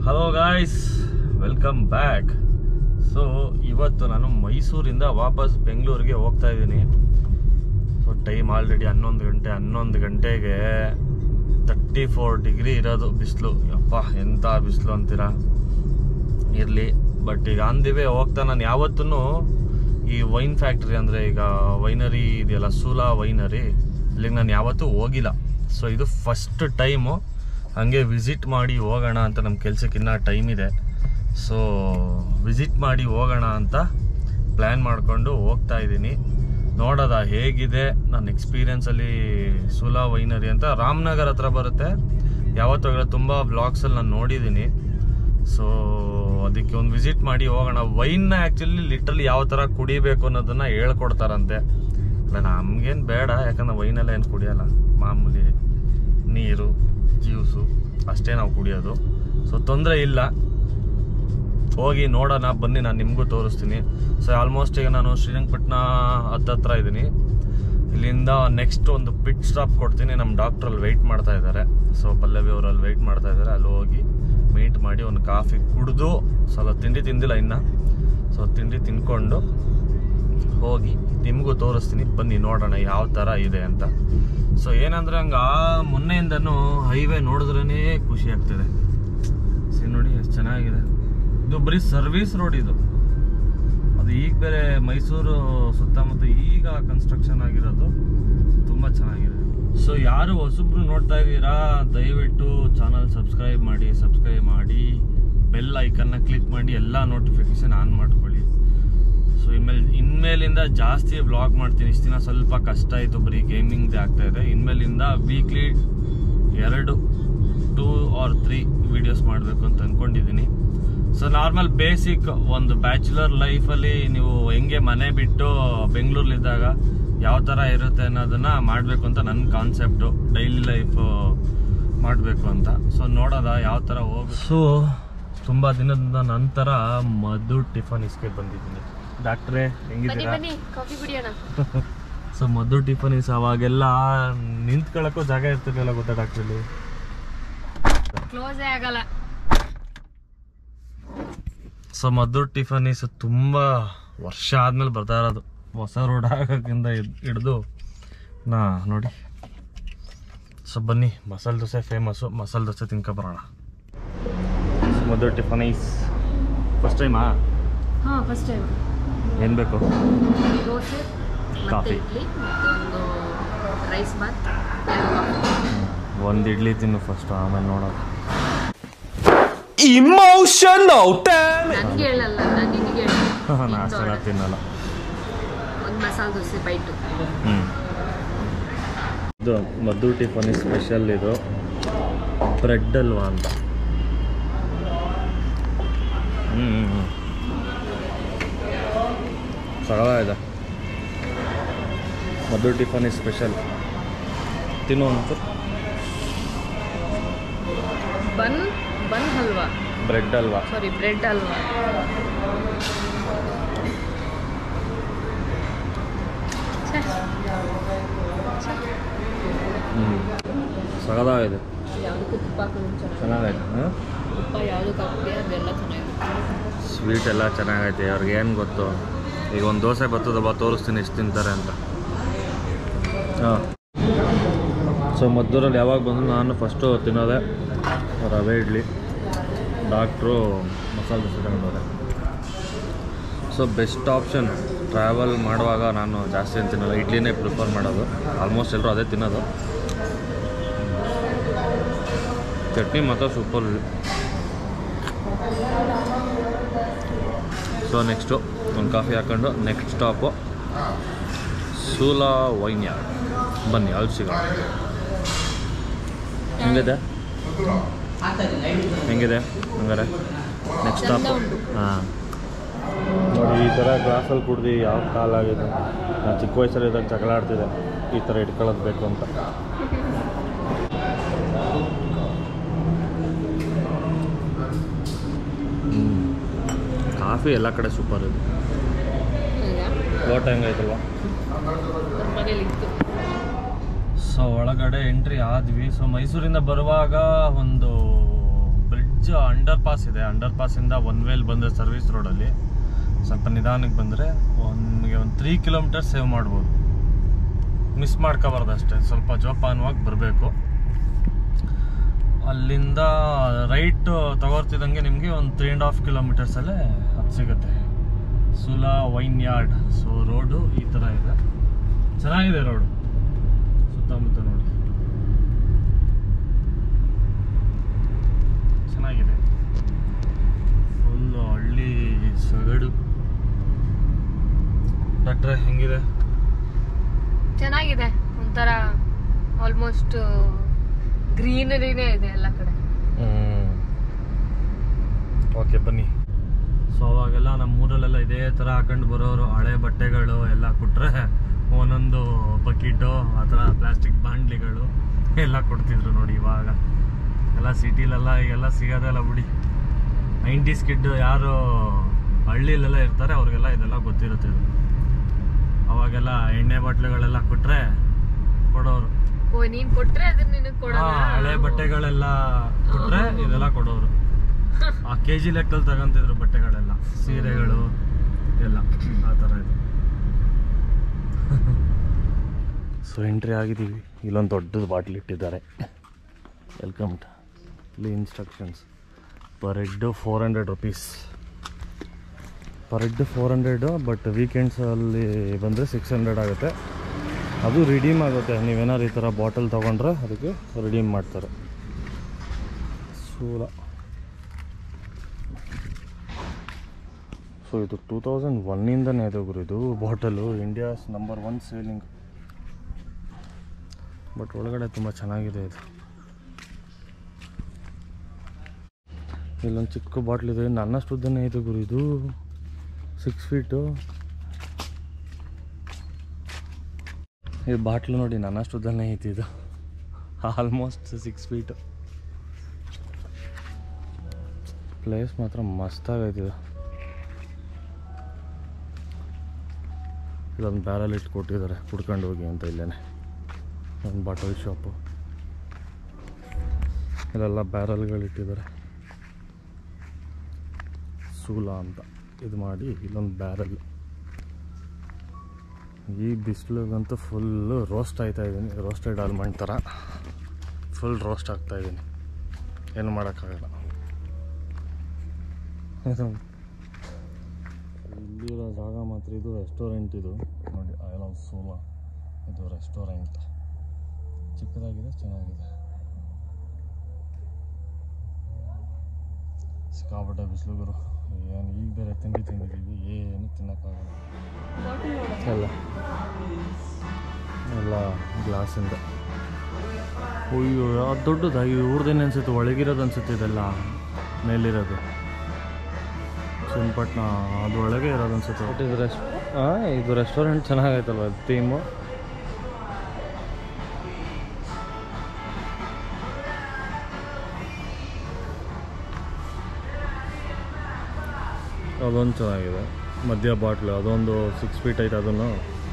Hello guys welcome back so ಇವತ್ತು ನಾನು ಮೈಸೂರಿಂದ ವಾಪಸ್ ಬೆಂಗಳೂರಿಗೆ ಹೋಗ್ತಾ ಇದ್ದೀನಿ ಸೊ ಟೈಮ್ ಆಲ್ರೆಡಿ ಹನ್ನೊಂದು ಗಂಟೆ ಹನ್ನೊಂದು ಗಂಟೆಗೆ ತರ್ಟಿ ಫೋರ್ ಡಿಗ್ರಿ ಇರೋದು ಬಿಸಿಲು ಯಪ್ಪ ಎಂಥ ಬಿಸಿಲು ಅಂತೀರಾ ಇರಲಿ ಬಟ್ ಈಗ ಆನ್ ದಿ ವೇ ಹೋಗ್ತಾ ನಾನು ಯಾವತ್ತೂ ಈ ವೈನ್ ಫ್ಯಾಕ್ಟ್ರಿ ಅಂದರೆ ಈಗ ವೈನರಿ ಇದೆಯಲ್ಲ ಸೂಲಾ ವೈನರಿ ಇಲ್ಲಿಗೆ ನಾನು ಯಾವತ್ತೂ ಹೋಗಿಲ್ಲ ಸೊ ಇದು ಫಸ್ಟ್ ಟೈಮು ಹಾಗೆ ವಿಸಿಟ್ ಮಾಡಿ ಹೋಗೋಣ ಅಂತ ನಮ್ಮ ಕೆಲ್ಸಕ್ಕೆ ಇನ್ನೂ ಟೈಮ್ ಇದೆ ಸೊ ವಿಸಿಟ್ ಮಾಡಿ ಹೋಗೋಣ ಅಂತ ಪ್ಲ್ಯಾನ್ ಮಾಡಿಕೊಂಡು ಹೋಗ್ತಾ ಇದ್ದೀನಿ ನೋಡೋದ ಹೇಗಿದೆ ನನ್ನ ಎಕ್ಸ್ಪೀರಿಯನ್ಸಲ್ಲಿ ಸೂಲಾ ವೈನರಿ ಅಂತ ರಾಮನಗರ್ ಹತ್ರ ಬರುತ್ತೆ ಯಾವತ್ತೂ ಹೋಗಿಲ್ಲ ತುಂಬ ಬ್ಲಾಗ್ಸಲ್ಲಿ ನಾನು ನೋಡಿದ್ದೀನಿ ಸೊ ಅದಕ್ಕೆ ಒಂದು ವಿಸಿಟ್ ಮಾಡಿ ಹೋಗೋಣ ವೈನ್ನ ಆ್ಯಕ್ಚುಲಿ ಲಿಟ್ರಲಿ ಯಾವ ಥರ ಕುಡಿಬೇಕು ಅನ್ನೋದನ್ನ ಹೇಳ್ಕೊಡ್ತಾರಂತೆ ಅಲ್ಲ ನಮ್ಗೇನು ಬೇಡ ಯಾಕಂದ್ರೆ ವೈನೆಲ್ಲ ಏನು ಕುಡಿಯಲ್ಲ ಮಾಮೂಲಿ ನೀರು ಜ್ಯೂಸು ಅಷ್ಟೇ ನಾವು ಕುಡಿಯೋದು ಸೊ ತೊಂದರೆ ಇಲ್ಲ ಹೋಗಿ ನೋಡೋಣ ಬನ್ನಿ ನಾನು ನಿಮಗೂ ತೋರಿಸ್ತೀನಿ ಸೊ ಆಲ್ಮೋಸ್ಟ್ ಈಗ ನಾನು ಶ್ರೀರಂಗಪಟ್ಟಣ ಹತ್ತತ್ರ ಇದ್ದೀನಿ ಇಲ್ಲಿಂದ ನೆಕ್ಸ್ಟ್ ಒಂದು ಪಿಟ್ ಸ್ಟಾಪ್ ಕೊಡ್ತೀನಿ ನಮ್ಮ ಡಾಕ್ಟ್ರ್ ಅಲ್ಲಿ ವೆಯ್ಟ್ ಮಾಡ್ತಾ ಇದ್ದಾರೆ ಸೊ ಪಲ್ಲವಿ ಅವರಲ್ಲಿ ವೆಯ್ಟ್ ಮಾಡ್ತಾ ಇದ್ದಾರೆ ಅಲ್ಲಿ ಹೋಗಿ ಮೀಟ್ ಮಾಡಿ ಒಂದು ಕಾಫಿ ಕುಡಿದು ಸ್ವಲ್ಪ ತಿಂಡಿ ತಿಂದಿಲ್ಲ ಇನ್ನು ಸೊ ತಿಂಡಿ ತಿನ್ಕೊಂಡು ಹೋಗಿ ನಿಮಗೂ ತೋರಿಸ್ತೀನಿ ಬನ್ನಿ ನೋಡೋಣ ಯಾವ ಥರ ಇದೆ ಅಂತ ಸೊ ಏನಂದ್ರೆ ಹಂಗೆ ಆ ಮೊನ್ನೆಯಿಂದನೂ ಹೈವೇ ನೋಡಿದ್ರೇ ಖುಷಿ ಆಗ್ತಿದೆ ಸಿ ನೋಡಿ ಎಷ್ಟು ಚೆನ್ನಾಗಿದೆ ಇದು ಬರೀ ಸರ್ವಿಸ್ ರೋಡ್ ಇದು ಅದು ಈಗ ಬೇರೆ ಮೈಸೂರು ಸುತ್ತಮುತ್ತ ಈಗ ಕನ್ಸ್ಟ್ರಕ್ಷನ್ ಆಗಿರೋದು ತುಂಬ ಚೆನ್ನಾಗಿದೆ ಸೊ ಯಾರು ಹೊಸಬ್ರು ನೋಡ್ತಾ ಇದ್ದೀರಾ ದಯವಿಟ್ಟು ಚಾನಲ್ ಸಬ್ಸ್ಕ್ರೈಬ್ ಮಾಡಿ ಸಬ್ಸ್ಕ್ರೈಬ್ ಮಾಡಿ ಬೆಲ್ ಐಕನ್ನ ಕ್ಲಿಕ್ ಮಾಡಿ ಎಲ್ಲ ನೋಟಿಫಿಕೇಶನ್ ಆನ್ ಮಾಡ್ಕೊಳ್ಳಿ ಸೊ ಇನ್ಮೇಲೆ ಇನ್ಮೇಲಿಂದ ಜಾಸ್ತಿ ವ್ಲಾಗ್ ಮಾಡ್ತೀನಿ ಇಷ್ಟು ದಿನ ಸ್ವಲ್ಪ ಕಷ್ಟ ಆಯಿತು ಬರೀ ಗೇಮಿಂಗ್ದೇ ಆಗ್ತಾ ಇದೆ ಇನ್ಮೇಲಿಂದ ವೀಕ್ಲಿ ಎರಡು ಟೂ ಆರ್ ತ್ರೀ ವಿಡಿಯೋಸ್ ಮಾಡಬೇಕು ಅಂತ ಅಂದ್ಕೊಂಡಿದ್ದೀನಿ ಸೊ ನಾರ್ಮಲ್ ಬೇಸಿಕ್ ಒಂದು ಬ್ಯಾಚುಲರ್ ಲೈಫಲ್ಲಿ ನೀವು ಹೆಂಗೆ ಮನೆ ಬಿಟ್ಟು ಬೆಂಗಳೂರಲ್ಲಿದ್ದಾಗ ಯಾವ ಥರ ಇರುತ್ತೆ ಅನ್ನೋದನ್ನ ಮಾಡಬೇಕು ಅಂತ ನನ್ನ ಕಾನ್ಸೆಪ್ಟು ಡೈಲಿ ಲೈಫ್ ಮಾಡಬೇಕು ಅಂತ ಸೊ ನೋಡೋದ ಯಾವ ಥರ ಹೋಗಿ ಸೊ ತುಂಬ ದಿನದ ನಂತರ ಮಧು ಟಿಫನಿಸ್ಗೆ ಬಂದಿದ್ದೀನಿ ಡಾಕ್ಟ್ರೇ ಬನ್ನಿ ಹೆಂಗಿದ್ದೀರಾ ಬನ್ನಿ ಕಾಫಿ ಕುಡಿಯೋಣ ಸೊ ಮಧು ಟಿಫನಿಸ್ ಅವಾಗೆಲ್ಲ ನಿಂತ್ಕೊಳ್ಳೋಕ್ಕೂ ಜಾಗ ಇರ್ತಿರ್ಲಿಲ್ಲ ಗೊತ್ತಾ ಡಾಕ್ಟ್ರಲ್ಲಿ ಕ್ಲೋಸೇ ಆಗಲ್ಲ ಸೊ ಮಧು ಟಿಫನಿಸ್ ತುಂಬ ವರ್ಷ ಆದ್ಮೇಲೆ ಬರ್ತಾ ಇರೋದು ಹೊಸ ರೋಡ್ ಹಾಕೋಕ್ಕಿಂತ ಹಿಡಿದು ನಾ ನೋಡಿ ಸೊ ಬನ್ನಿ ಮಸಾಲೆ ದೋಸೆ ಫೇಮಸ್ಸು ಮಸಾಲೆ ದೋಸೆ ತಿನ್ಕೊ ಬರೋಣ ಸೊ ಮಧು ಟಿಫನೀಸ್ ಫಸ್ಟ್ ಟೈಮಾ ಹಾ ಫಸ್ಟ್ ಟೈಮ್ ಏನು ಬೇಕು ದೋಸೆ ಮತ್ತೆ ಕಾಫಿ. ಇಡ್ಲಿ ಮತ್ತೆ ಒಂದು ರೈಸ್ ಬಾತ್ ಎರಡು ಕಾಫಿ ಒಂದು ಇಡ್ಲಿ ತಿನ್ನು ಫಸ್ಟ್ ಆಮೇಲೆ ನೋಡೋದು Emotional damage. ನನ್ಗೆ ಹೇಳಲ್ಲ ನಾನು ನಿನಗೆ ನಾ ಅಷ್ಟೆಲ್ಲ ತಿನ್ನಲ್ಲ ಒಂದು ಮಸಾಲೆ ದೋಸೆ ಬೈಟು ಹ್ಞೂ ಇದು ಮದ್ದು ಟಿಫನಿ ಸ್ಪೆಷಲ್ ಇದು ಬ್ರೆಡ್ ಅಲ್ವಾ ಅಂತ ಹ್ಞೂ ಹ್ಞೂ ಇದೆ ಮದ್ದು ಟಿಫನಿ ಸ್ಪೆಷಲ್ ತಿನ್ನು ಒಂಚೂರು ಬನ್ ಬನ್ ಹಲ್ವಾ ಬ್ರೆಡ್ ಅಲ್ವಾ ಸಾರಿ ಬ್ರೆಡ್ ಹಲ್ವಾ ಛೆ, ಹ್ಞೂ ಸಗದಾಗಿದೆ ಯಾವುದಕ್ಕೂ ತುಪ್ಪ ಹಾಕೊಂಡು ಚೆನ್ನಾಗಿ ಚೆನ್ನಾಗೈತೆ ಹಾಂ ತುಪ್ಪ ಯಾವುದಕ್ಕೆ ಹಾಕ್ತೀಯ ಅದೆಲ್ಲ ಚೆನ್ನಾಗಿರುತ್ತೆ ಸ್ವೀಟ್ ಎಲ್ಲ ಚೆನ್ನಾಗೈತೆ ಅವ್ರಿಗೆ ಏನು ಗೊತ್ತು ಈಗ ಒಂದು ದೋಸೆ ಬರ್ತದಪ್ಪ ತೋರಿಸ್ತೀನಿ ಎಷ್ಟು ತಿಂತಾರೆ ಅಂತ ಹಾಂ ಸೊ ಮದ್ದೂರಲ್ಲಿ ಯಾವಾಗ ಬಂದು ನಾನು ಫಸ್ಟು ತಿನ್ನೋದೆ ರವೆ ಇಡ್ಲಿ ಡಾಕ್ಟ್ರು ಮಸಾಲೆ ದೋಸೆ ತಗೊಂಡವ್ರೆ ಸೊ ಬೆಸ್ಟ್ ಆಪ್ಷನ್ ಟ್ರಾವೆಲ್ ಮಾಡುವಾಗ ನಾನು ಜಾಸ್ತಿ ಏನು ತಿನ್ನಲ್ಲ ಇಡ್ಲಿನೇ ಪ್ರಿಫರ್ ಮಾಡೋದು ಆಲ್ಮೋಸ್ಟ್ ಎಲ್ಲರೂ ಅದೇ ತಿನ್ನೋದು ಚಟ್ನಿ ಮಾತ್ರ ಸೂಪರ್ ಇದೆ ಸೊ ನೆಕ್ಸ್ಟು ಒಂದು ಕಾಫಿ ಹಾಕೊಂಡು next stop Sula vineyard ಬನ್ನಿ ಅಲ್ಲಿ ಸಿಗೋಣ ಹೆಂಗಿದೆ ಹೆಂಗಿದೆ ಹಂಗಾರೆ ನೆಕ್ಸ್ಟ್ ಸ್ಟಾಪ್ ಚಂದ ಉಂಟು. ಹಾಂ ನೋಡಿ ಈ ಥರ ಗ್ಲಾಸಲ್ಲಿ ಕುಡ್ದು ಯಾವ ಕಾಲಾಗಿದೆ ನಾನು ಚಿಕ್ಕ ವಯಸ್ಸಲ್ಲಿದ್ದಾಗ ಜಗಳ ಆಡ್ತಿದ್ದೆ ಈ ಥರ ಇಟ್ಕೊಳ್ಳೋದು ಬೇಕು ಅಂತ ಹ್ಮ್. ಕಾಫಿ ಎಲ್ಲ ಕಡೆ ಸೂಪರ್ ಇದೆ ತೋಟ ಹೆಂಗೈತಲ್ವಾ ನಮ್ಮ ಮನೇಲಿ ಇತ್ತು ಸೊ ಒಳಗಡೆ ಎಂಟ್ರಿ ಆದ್ವಿ ಸೊ ಮೈಸೂರಿಂದ ಬರುವಾಗ ಒಂದು ಬ್ರೆಡ್ ಬ್ರಿಡ್ಜ್ ಅಂಡರ್ ಪಾಸ್ ಇದೆ ಅಂಡರ್ ಪಾಸಿಂದ ಒನ್ ವೇಲ್ ಬಂದರೆ ಸರ್ವಿಸ್ ರೋಡಲ್ಲಿ ಸ್ವಲ್ಪ ನಿಧಾನಕ್ಕೆ ಬಂದರೆ ನಿಮಗೆ ಒಂದು ತ್ರೀ ಕಿಲೋಮೀಟರ್ ಸೇವ್ ಮಾಡ್ಬೋದು ಮಿಸ್ ಮಾಡ್ಕೋಬಾರ್ದು ಅಷ್ಟೇ ಸ್ವಲ್ಪ ಜೋಪಾನವಾಗಿ ಬರಬೇಕು ಅಲ್ಲಿಂದ ರೈಟ್ ತಗೋರ್ತಿದ್ದಂಗೆ ನಿಮಗೆ ಒಂದು ತ್ರೀ ಆ್ಯಂಡ್ ಹಾಫ್ ಕಿಲೋಮೀಟರ್ಸಲ್ಲೇ ಅದು ಸಿಗುತ್ತೆ Sula vineyard so road ಈ ಥರ ಇದೆ ಚೆನ್ನಾಗಿದೆ ರೋಡು ಸುತ್ತಮುತ್ತ ನೋಡಿ ಚೆನ್ನಾಗಿದೆ ಫುಲ್ಲು ಹಳ್ಳಿ ಸೊಗಡು ಡಾಕ್ಟ್ರೆ ಹೆಂಗಿದೆ ಚೆನ್ನಾಗಿದೆ ಒಂಥರ ಆಲ್ಮೋಸ್ಟ್ ಗ್ರೀನರಿನೇ ಇದೆ ಎಲ್ಲ ಕಡೆ ಓಕೆ ಬನ್ನಿ ಸೊ ಅವಾಗೆಲ್ಲ ನಮ್ಮ ಊರಲ್ಲೆಲ್ಲ ಇದೇ ಥರ ಹಾಕೊಂಡು ಬರೋರು ಹಳೆ ಬಟ್ಟೆಗಳು ಎಲ್ಲ ಕೊಟ್ರೆ ಒಂದೊಂದು ಬಕೀಟು ಆ ಥರ ಪ್ಲಾಸ್ಟಿಕ್ ಬಾಂಡ್ಲಿಗಳು ಎಲ್ಲ ಕೊಡ್ತಿದ್ರು ನೋಡಿ ಇವಾಗ ಎಲ್ಲ ಸಿಟಿಲೆಲ್ಲ ಈಗೆಲ್ಲ ಸಿಗೋದೆಲ್ಲ ಬಿಡಿ ನೈಂಟೀಸ್ ಕಿಡ್ ಯಾರು ಹಳ್ಳಿಲೆಲ್ಲ ಇರ್ತಾರೆ ಅವ್ರಿಗೆಲ್ಲ ಇದೆಲ್ಲ ಗೊತ್ತಿರುತ್ತೆ ಇದು ಅವಾಗೆಲ್ಲ ಎಣ್ಣೆ ಬಾಟ್ಲುಗಳೆಲ್ಲ ಕೊಟ್ರೆ ಕೊಡೋರು ಓ ನೀನ್ ಕೊಟ್ರೆ ಅದನ್ನ ನಿನಗ್ ಹಾ, ಕೊಡೋಣ ಹಳೆ ಬಟ್ಟೆಗಳೆಲ್ಲ ಕೊಟ್ರೆ ಇದೆಲ್ಲ ಕೊಡೋರು ಆ ಕೆ ಜಿ ಲೆಕ್ಕದಲ್ಲಿ ತಗೊಂತಿದ್ರು ಬಟ್ಟೆಗಳೆಲ್ಲ ಸೀರೆಗಳು ಎಲ್ಲ ಆ ಥರ ಇದು ಸೊ ಎಂಟ್ರಿ ಆಗಿದ್ದೀವಿ ಇಲ್ಲೊಂದು ದೊಡ್ಡದು ಬಾಟ್ಲ್ ಇಟ್ಟಿದ್ದಾರೆ ವೆಲ್ಕಮ್ ಇಲ್ಲಿ instructions per head four hundred rupees per head four hundred but ವೀಕೆಂಡ್ಸಲ್ಲಿ ಬಂದರೆ ಸಿಕ್ಸ್ ಹಂಡ್ರೆಡ್ ಆಗುತ್ತೆ ಅದು ರಿಡೀಮ್ ಆಗುತ್ತೆ ನೀವೇನಾದ್ರು ಈ ಥರ ಬಾಟಲ್ ತೊಗೊಂಡ್ರೆ ಅದಕ್ಕೆ ರಿಡೀಮ್ ಮಾಡ್ತಾರೆ ಸೂಲ ಸೊ ಇದು ಟೂ ತೌಸಂಡ್ ಒನ್ನಿಂದನೇ ಇದೆ ಗುರು ಇದು bottle India's number one selling but ಒಳಗಡೆ ತುಂಬ ಚೆನ್ನಾಗಿದೆ ಇದು ಇಲ್ಲೊಂದು ಚಿಕ್ಕ ಬಾಟ್ಲ್ ಇದೆ ನನ್ನಷ್ಟು ಉದ್ದನೇ ಇದೆ ಗುರು ಇದು ಸಿಕ್ಸ್ ಫೀಟು ಈ ಬಾಟ್ಲು ನೋಡಿ ನನ್ನಷ್ಟು ಉದ್ದನೇ ಐತಿ ಇದು ಆಲ್ಮೋಸ್ಟ್ ಸಿಕ್ಸ್ ಫೀಟು ಪ್ಲೇಸ್ ಮಾತ್ರ ಮಸ್ತಾಗೈತಿ ಇದು ಇಲ್ಲೊಂದು ಬ್ಯಾರಲ್ ಇಟ್ಟು ಕೊಟ್ಟಿದ್ದಾರೆ ಕುಡ್ಕೊಂಡು ಹೋಗಿ ಅಂತ ಇಲ್ಲೇನೆ ಒಂದು ಬಾಟಲ್ ಶಾಪು ಇಲ್ಲೆಲ್ಲ ಬ್ಯಾರಲ್ಗಳು ಇಟ್ಟಿದ್ದಾರೆ ಸೂಲ ಅಂತ ಇದು ಮಾಡಿ ಇಲ್ಲೊಂದು ಬ್ಯಾರಲ್ ಈ ಬಿಸಿಲಿಗಂತೂ ಫುಲ್ಲು ರೋಸ್ಟ್ ಆಯ್ತಾ ಇದ್ದೀನಿ ರೋಸ್ಟೆಡ್ ಆಲ್ಮಂಡ್ ಥರ ಫುಲ್ ರೋಸ್ಟ್ ಆಗ್ತಾ ಇದ್ದೀನಿ ಏನು ಮಾಡೋಕ್ಕಾಗಲ್ಲ ಇಲ್ಲಿರೋ ಜಾಗ ಮಾತ್ರ ಇದು ರೆಸ್ಟೋರೆಂಟ್ ಇದು ನೋಡಿ ಐ ಲವ್ ಸೋಲಾ ಇದು ರೆಸ್ಟೋರೆಂಟ್ ಚಿಕ್ಕದಾಗಿದೆ ಚೆನ್ನಾಗಿದೆ ಸಿಕ್ಕಾಪಟ್ಟೆ ಬಿಸಿಲು ಗುರು ಏನು ಈಗ ಬೇರೆ ತಿಂಡಿ ತಿಂದಿದ್ದೀವಿ ಏನು ತಿನ್ನೋಕ್ಕಾಗಲ್ಲ ಎಲ್ಲ ಎಲ್ಲ ಗ್ಲಾಸಿಂದ ಅಯ್ಯೋ ಅದು ದೊಡ್ಡದಾ ಇವ್ರದ್ದೇನು ಅನ್ಸುತ್ತೆ ಒಳಗಿರೋದು ಅನ್ಸುತ್ತೆ ಇದೆಲ್ಲ ಮೇಲಿರೋದು ಚನ್ನಪಟ್ಟಣ ಅದು ಒಳಗೆ ಇರೋದು ಅನ್ಸುತ್ತೆ ಬಟ್ ಇದು ರೆಸ್ಟ್ ಹಾಂ ಇದು ರೆಸ್ಟೋರೆಂಟ್ ಚೆನ್ನಾಗೈತಲ್ವ ಥೀಮು ಅದೊಂದು ಚೆನ್ನಾಗಿದೆ ಮಧ್ಯ ಬಾಟ್ಲು ಅದೊಂದು ಸಿಕ್ಸ್ ಫೀಟ್ ಐತೆ ಅದನ್ನು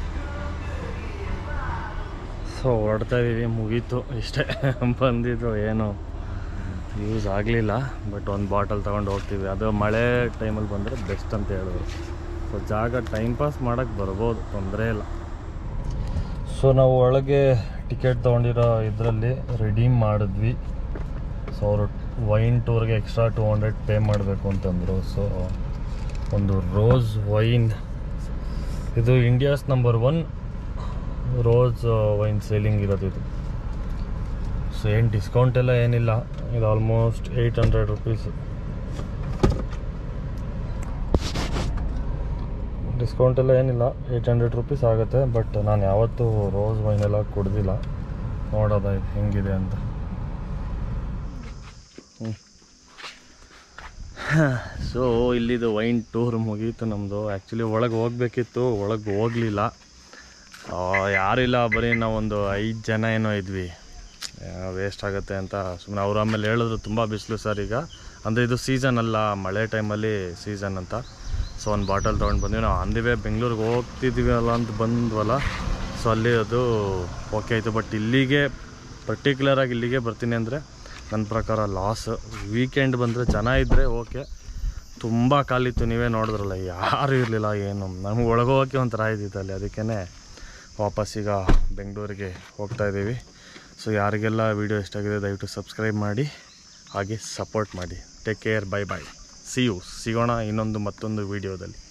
ಸೊ ಹೊಡ್ತಾ ಇದೀವಿ ಮುಗೀತು ಇಷ್ಟೇ ಬಂದಿದ್ದು ಏನು ಯೂಸ್ ಆಗಲಿಲ್ಲ ಬಟ್ ಒಂದು ಬಾಟಲ್ ತೊಗೊಂಡು ಹೋಗ್ತೀವಿ ಅದು ಮಳೆ ಟೈಮಲ್ಲಿ ಬಂದರೆ ಬೆಸ್ಟ್ ಅಂತ ಹೇಳಿದ್ರು ಸೊ ಜಾಗ ಟೈಮ್ ಪಾಸ್ ಮಾಡೋಕ್ಕೆ ಬರ್ಬೋದು ತೊಂದರೆ ಇಲ್ಲ ಸೊ ನಾವು ಒಳಗೆ ಟಿಕೆಟ್ ತೊಗೊಂಡಿರೋ ಇದರಲ್ಲಿ ರಿಡೀಮ್ ಮಾಡಿದ್ವಿ ಸೊ ಅವರು ವೈನ್ ಟೂರ್ಗೆ ಎಕ್ಸ್ಟ್ರಾ ಟೂ ಹಂಡ್ರೆಡ್ ಪೇ ಮಾಡಬೇಕು ಅಂತಂದರು ಸೊ ಒಂದು ರೋಸ್ ವೈನ್ ಇದು India's number one rose wine selling ಇರೋದು ಇದು ಸೊ ಏನು ಡಿಸ್ಕೌಂಟ್ ಎಲ್ಲ ಏನಿಲ್ಲ ಇದು almost eight hundred rupees discount ಎಲ್ಲ ಏನಿಲ್ಲ ಏಯ್ಟ್ ಹಂಡ್ರೆಡ್ ರುಪೀಸ್ ಆಗುತ್ತೆ ಬಟ್ ನಾನು ಯಾವತ್ತೂ ರೋಸ್ ವೈನ್ ಎಲ್ಲ ಕುಡ್ದಿಲ್ಲ ನೋಡೋದ ಇದು ಹೆಂಗಿದೆ ಅಂತ ಸೊ ಇಲ್ಲಿದು ವೈನ್ ಟೂರ್ ಮುಗೀತು ನಮ್ಮದು ಆ್ಯಕ್ಚುಲಿ ಒಳಗೆ ಹೋಗ್ಬೇಕಿತ್ತು ಒಳಗೆ ಹೋಗಲಿಲ್ಲ ಯಾರಿಲ್ಲ ಬರೀ ನಾವೊಂದು ಐದು ಜನ ಏನೋ ಇದ್ವಿ ವೇಸ್ಟ್ ಆಗುತ್ತೆ ಅಂತ ಸುಮ್ಮನೆ ಅವ್ರು ಆಮೇಲೆ ಹೇಳಿದ್ರು ತುಂಬ ಬಿಸಿಲು ಸರ್ ಈಗ ಅಂದರೆ ಇದು ಸೀಸನ್ ಅಲ್ಲ ಮಳೆ ಟೈಮಲ್ಲಿ ಸೀಸನ್ ಅಂತ ಸೊ ಒಂದು ಬಾಟಲ್ ತೊಗೊಂಡು ಬಂದ್ವಿ ನಾವು ಅಂದಿವೆ ಬೆಂಗಳೂರಿಗೆ ಹೋಗ್ತಿದ್ವಿ ಅಲ್ಲ ಅಂತ ಬಂದ್ವಲ್ಲ ಸೊ ಅಲ್ಲಿ ಅದು ಓಕೆ ಆಯಿತು ಬಟ್ ಇಲ್ಲಿಗೆ ಪರ್ಟಿಕ್ಯುಲರಾಗಿ ಇಲ್ಲಿಗೆ ಬರ್ತೀನಿ ಅಂದರೆ ನನ್ನ ಪ್ರಕಾರ ಲಾಸ್ ವೀಕೆಂಡ್ ಬಂದರೆ ಜನ ಇದ್ದರೆ ಓಕೆ ತುಂಬ ಕಾಲಿತ್ತು ನೀವೇ ನೋಡಿದ್ರಲ್ಲ ಯಾರೂ ಇರಲಿಲ್ಲ ಏನು ನಮ್ಗೆ ಒಳಗೋಗೋಕ್ಕೆ ಒಂಥರ ಇದ್ದಿತ್ತು ಅಲ್ಲಿ ಅದಕ್ಕೇ ವಾಪಸ್ ಈಗ ಬೆಂಗಳೂರಿಗೆ ಹೋಗ್ತಾ ಇದ್ದೀವಿ ಸೊ ಯಾರಿಗೆಲ್ಲ ವೀಡಿಯೋ ಇಷ್ಟ ಆಗಿದೆ ದಯವಿಟ್ಟು ಸಬ್ಸ್ಕ್ರೈಬ್ ಮಾಡಿ ಹಾಗೆ ಸಪೋರ್ಟ್ ಮಾಡಿ take care bye bye see you ಸಿಗೋಣ ಇನ್ನೊಂದು ಮತ್ತೊಂದು ವೀಡಿಯೋದಲ್ಲಿ